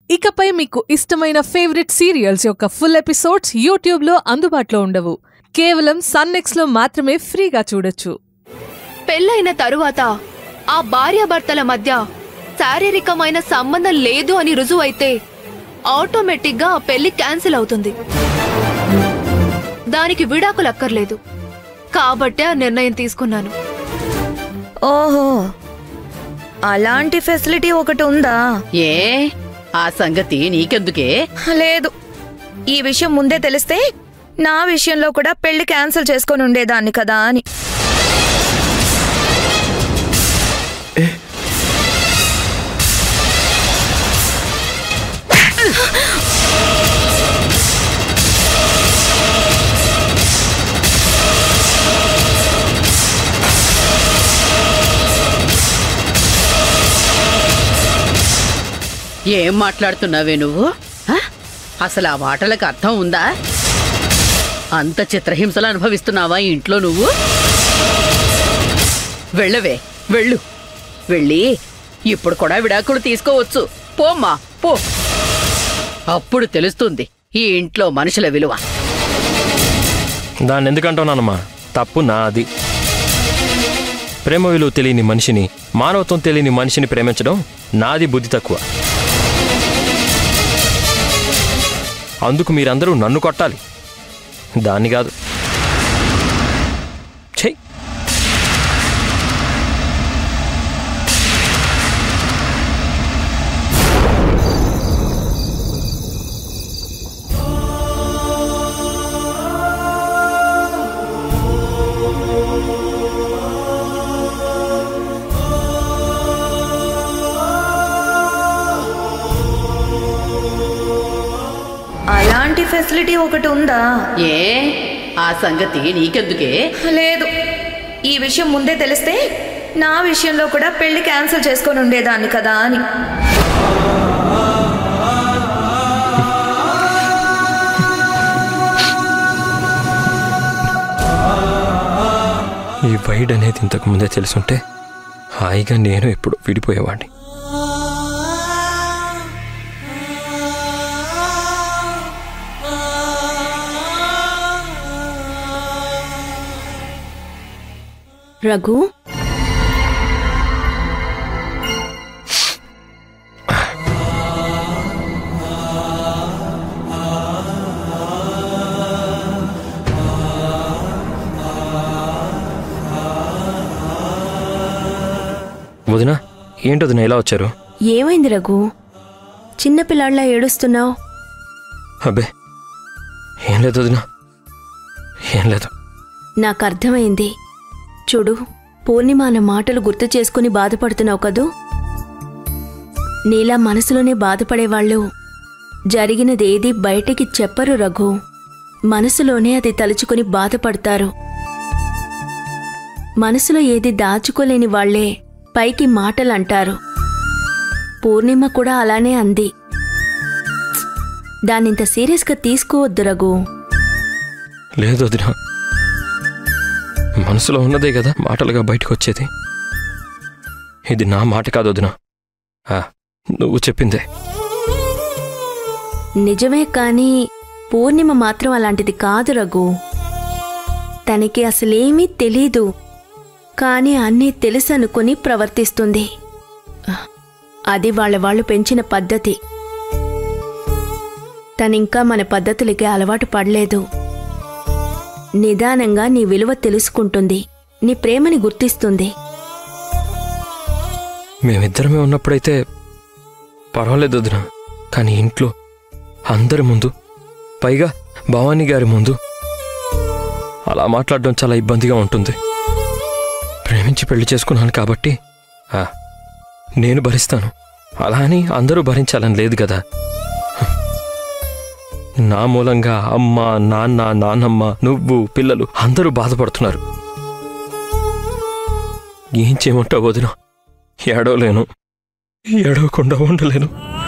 ఇకపై మీకు ఇష్టమైన ఫేవరెట్ సీరియల్స్ యొక్క ఫుల్ ఎపిసోడ్స్ యూట్యూబ్లో అందుబాటులో ఉండవు కేవలం సన్నెక్స్లో మాత్రమే ఫ్రీగా చూడొచ్చు పెళ్ళైన తరువాత ఆ భార్యాభర్తల మధ్య శారీరకమైన సంబంధం లేదు అని రుజువైతే ఆటోమేటిక్గా ఆ పెళ్లి క్యాన్సిల్ అవుతుంది దానికి విడాకులు అక్కర్లేదు కాబట్టే ఆ నిర్ణయం తీసుకున్నాను ఓహో అలాంటి ఫెసిలిటీ ఒకటి ఉందా ఏ ఆ సంగతి నీకెందుకే లేదు ఈ విషయం ముందే తెలిస్తే నా విషయంలో కూడా పెళ్లి క్యాన్సిల్ చేసుకొని ఉండేదాన్ని కదా అని ఏం మాట్లాడుతున్నావే నువ్వు హ? అసలు ఆ మాటలకు అర్థం ఉందా అంత చిత్రహింసలు అనుభవిస్తున్నావా ఈ ఇంట్లో నువ్వు వెళ్ళవే వెళ్ళు వెళ్ళి ఇప్పుడు కూడా విడాకులు తీసుకోవచ్చు పోమ్మా పో అప్పుడు తెలుస్తుంది ఈ ఇంట్లో మనుషుల విలువ దాన్ని ఎందుకంటున్నానమ్మా తప్పు నాది ప్రేమ విలువ తెలియని మనిషిని మానవత్వం తెలియని మనిషిని ప్రేమించడం నాది బుద్ధి తక్కువ అందుకు మీరందరూ నన్ను కొట్టాలి దాన్ని కాదు చెయ్ అలాంటి ఫెసిలిటీ ఒకటి ఉందా ఏ ఆ సంగతి నీకెందుకే లేదు ఈ విషయం ముందే తెలిస్తే నా విషయంలో కూడా పెళ్లి క్యాన్సిల్ చేసుకొని ఉండేదాన్ని కదా అని ఈ వైడ్ అనేది ఇంతకు ముందే తెలుసుంటే హాయిగా నేను ఎప్పుడు విడిపోయేవాడిని రఘు వదినా ఏంటి వదినా ఇలా వచ్చారు ఏమైంది రఘు చిన్నపిల్లాళ్ళ ఏడుస్తున్నావు అబ్బే ఏం లేదు వదినా ఏం లేదు నాకు అర్థమైంది చూడు పూర్ణిమ అన్న మాటలు గుర్తు చేసుకుని బాధపడుతున్నావు కదూ నీలా మనసులోనే బాధపడేవాళ్ళు జరిగినదేది బయటికి చెప్పరు రఘు మనసులోనే అది తలుచుకుని బాధపడతారు మనసులో ఏది దాచుకోలేని వాళ్లే పైకి మాటలు అంటారు పూర్ణిమ కూడా అలానే అంది దాన్నింత సీరియస్గా తీసుకోవద్దు రఘు లేదు వదినా మనసులో ఉన్నదే కదా మాటలుగా బయటకు వచ్చేది ఇది నా మాట కాదు వదినా ఆ, నువ్వు చెప్పిందే నిజమే కాని పూర్ణిమ మాత్రం అలాంటిది కాదు రఘు తనకి అసలేమీ తెలీదు కాని అన్నీ తెలుసనుకుని ప్రవర్తిస్తుంది అది వాళ్ళ వాళ్ళు పెంచిన పద్ధతి తనింకా మన పద్ధతులకి అలవాటు పడలేదు నిదానంగా నీ విలువ తెలుసుకుంటుంది నీ ప్రేమని గుర్తిస్తుంది మేమిద్దరమే ఉన్నప్పుడైతే పర్వాలేదు వదిన కానీ ఇంట్లో అందరి ముందు పైగా భవానీ గారి ముందు అలా మాట్లాడడం చాలా ఇబ్బందిగా ఉంటుంది ప్రేమించి పెళ్లి చేసుకున్నాను కాబట్టి ఆ, నేను భరిస్తాను అలా అని అందరూ భరించాలని లేదు కదా నా మూలంగా అమ్మ నాన్న నాన్నమ్మ నువ్వు పిల్లలు అందరూ బాధపడుతున్నారు ఏం చేయమంటావు వదిన ఏడవలేను ఏడవకుండా ఉండలేను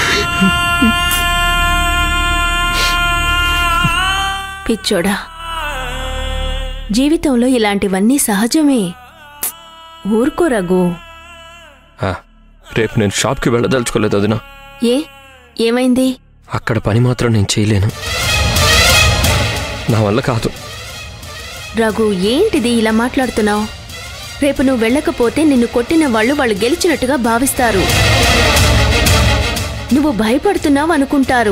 పిచ్చోడా జీవితంలో ఇలాంటివన్నీ సహజమే ఊరుకో రఘు ఆ, రేపు నేను షాప్కి వెళ్ళదలుచుకోలేదు వదిన ఏ ఏమైంది అక్కడ పని మాత్రం నేను చేయలేను నా వల్ల కాదు రఘు ఏంటిది ఇలా మాట్లాడుతున్నావు రేపు నువ్వు వెళ్ళకపోతే నిన్ను కొట్టిన వాళ్ళు వాళ్ళు గెలిచినట్టుగా భావిస్తారు నువ్వు భయపడుతున్నావు అనుకుంటారు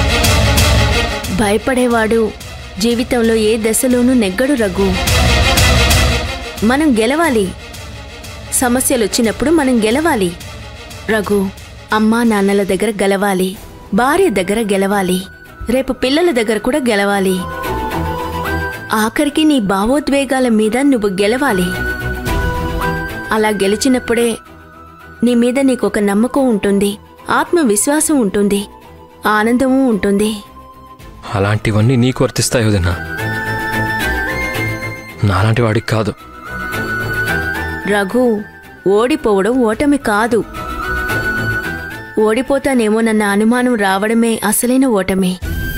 భయపడేవాడు జీవితంలో ఏ దశలోనూ నెగ్గడు రఘు మనం గెలవాలి సమస్యలు వచ్చినప్పుడు మనం గెలవాలి రఘు అమ్మా నాన్నల దగ్గర గెలవాలి భార్య దగ్గర గెలవాలి రేపు పిల్లల దగ్గర కూడా గెలవాలి ఆఖరికి నీ భావోద్వేగాల మీద నువ్వు గెలవాలి అలా గెలిచినప్పుడే నీ మీద నీకొక నమ్మకం ఉంటుంది ఆత్మవిశ్వాసం ఉంటుంది ఆనందము ఉంటుంది అలాంటివన్నీ నీకు వర్తిస్తాయి వదినా నాలాంటి వాడికి కాదు రఘు ఓడిపోవడం ఓటమి కాదు ఓడిపోతానేమోనన్న అనుమానం రావడమే అసలైన ఓటమి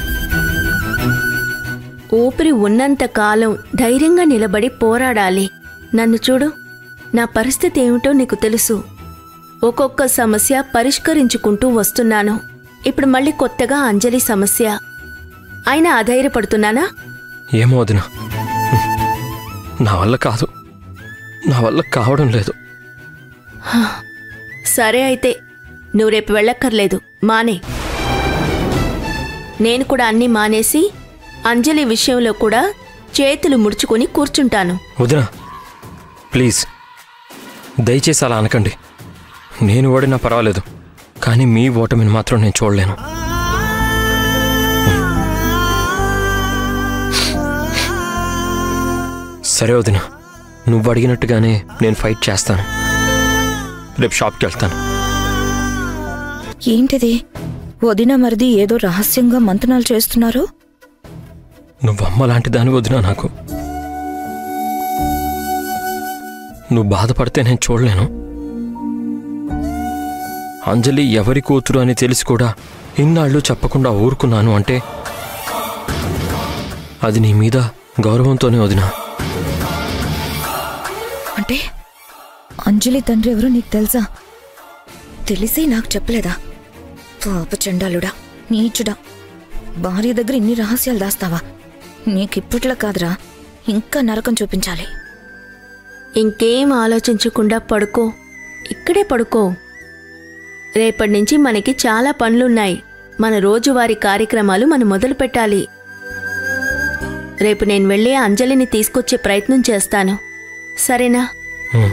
ఊపిరి ఉన్నంత కాలం ధైర్యంగా నిలబడి పోరాడాలి నన్ను చూడు నా పరిస్థితి ఏమిటో నీకు తెలుసు ఒక్కొక్క సమస్య పరిష్కరించుకుంటూ వస్తున్నాను ఇప్పుడు మళ్ళీ కొత్తగా అంజలి సమస్య అయినా అధైర్యపడుతున్నానా ఏమో వదినా నా వల్ల కాదు నా వల్ల కావడం లేదు సరే అయితే నువ్వు రేపు వెళ్ళక్కర్లేదు మానే నేను కూడా అన్నీ మానేసి అంజలి విషయంలో కూడా చేతులు ముడుచుకొని కూర్చుంటాను వదినా ప్లీజ్ దయచేసి అలా అనకండి నేను ఓడినా పర్వాలేదు కానీ మీ ఓటమిని మాత్రం నేను చూడలేను సరే వదిన నువ్వు అడిగినట్టుగానే నేను ఫైట్ చేస్తాను రేపు షాప్కి వెళ్తాను ఏంటిది వదిన మరిది ఏదో రహస్యంగా మంతనాలు చేస్తున్నారు నువ్వు అమ్మ లాంటి దాని వదినా నాకు నువ్వు బాధపడితే నేను చూడలేను అంజలి ఎవరి కూతురు అని తెలిసి కూడా ఇన్నాళ్ళు చెప్పకుండా ఊరుకున్నాను అంటే అది నీ మీద గౌరవంతోనే వదినా అంటే అంజలి తండ్రి ఎవరో నీకు తెలుసా తెలిసి నాకు చెప్పలేదా పాప చండాలుడా నీచుడా భార్య దగ్గర ఇన్ని రహస్యాలు దాస్తావా నీకిప్పట్లా కాదురా ఇంకా నరకం చూపించాలి ఇంకేం ఆలోచించకుండా పడుకో ఇక్కడే పడుకో రేపటి నుంచి మనకి చాలా పనులున్నాయి మన రోజువారీ కార్యక్రమాలు మనం మొదలు పెట్టాలి రేపు నేను వెళ్ళి అంజలిని తీసుకొచ్చే ప్రయత్నం చేస్తాను సరేనా ఉమ్.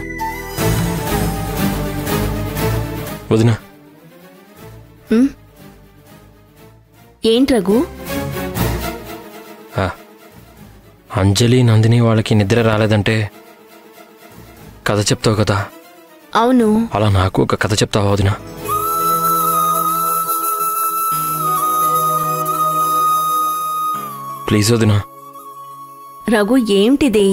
వదినా ఉమ్? ఏంటి రఘు ఆ, అంజలి నందిని వాళ్ళకి నిద్ర రాలేదంటే కథ చెప్తావు కదా అవును అలా నాకు ఒక కథ చెప్తావా వదినా ప్లీజ్ వదినా రఘు ఏంటిది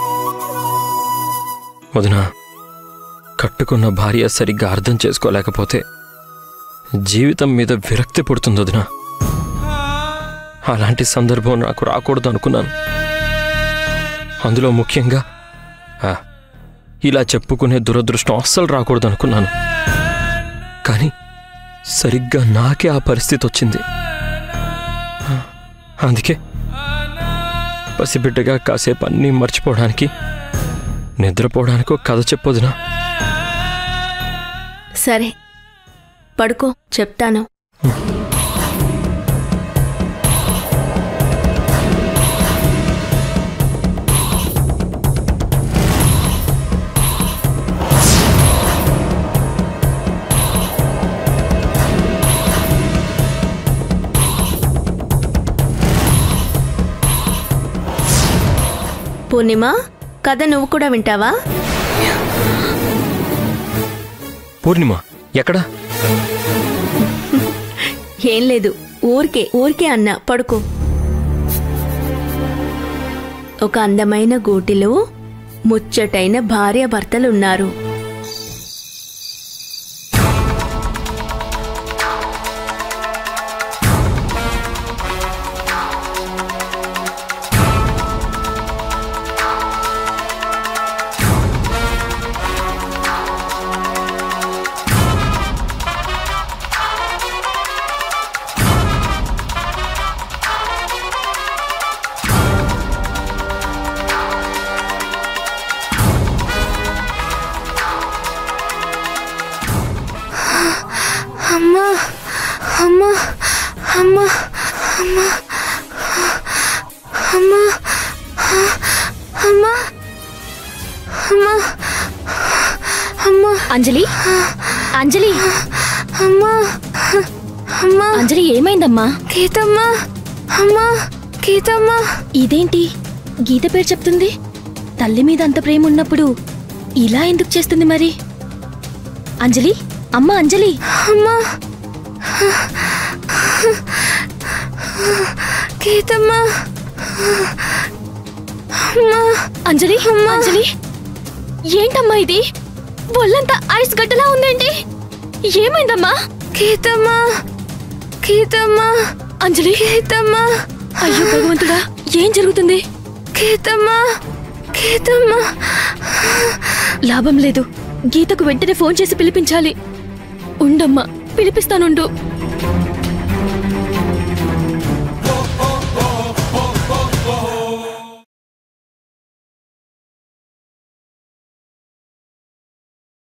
వదినా కట్టుకున్న భార్య సరిగ్గా అర్థం చేసుకోలేకపోతే జీవితం మీద విరక్తి పుడుతుంది వదినా అలాంటి సందర్భం నాకు రాకూడదు అనుకున్నాను అందులో ముఖ్యంగా ఆ, ఇలా చెప్పుకునే దురదృష్టం అస్సలు రాకూడదు అనుకున్నాను కానీ సరిగ్గా నాకే ఆ పరిస్థితి వచ్చింది ఆ, అందుకే పసిబిడ్డగా కాసేపు అన్నీ మర్చిపోవడానికి నిద్రపోవడానికి ఒక కథ చెప్పొదినా సరే పడుకో చెప్తాను పూర్ణిమ కథ నువ్వు కూడా వింటావా పూర్ణిమ ఎక్కడా ఏం లేదు ఊరికే ఊరికే అన్నా పడుకో ఒక అందమైన గూటిలో ముచ్చటైన భార్యాభర్తలున్నారు అమ్మా అమ్మా అమ్మా అమ్మా అమ్మా అమ్మా అమ్మా అంజలి అంజలి అమ్మా అమ్మా అంజలి ఏమైందమ్మా గీతమ్మా అమ్మా గీతమ్మా ఇదేంటి గీత పేరు చెప్తుంది తల్లి మీద అంత ప్రేమ ఉన్నప్పుడు ఇలా ఎందుకు చేస్తుంది మరి అంజలి అమ్మ అంజలి అమ్మా గీతమ్మా అమ్మా అంజలి అంజలి ఏంటమ్మా ఇది ఒళ్ళంతా ఐస్ గడ్డలా ఉందేంటి ఏమైందమ్మా గీతమ్మా గీతమ్మా అంజలి గీతమ్మా అయ్యో భగవంతుడా ఏం జరుగుతుంది గీతమ్మా గీతమ్మా లాభం లేదు గీతకు వెంటనే ఫోన్ చేసి పిలిపించాలి ఉండమ్మా పిలిపిస్తానుండు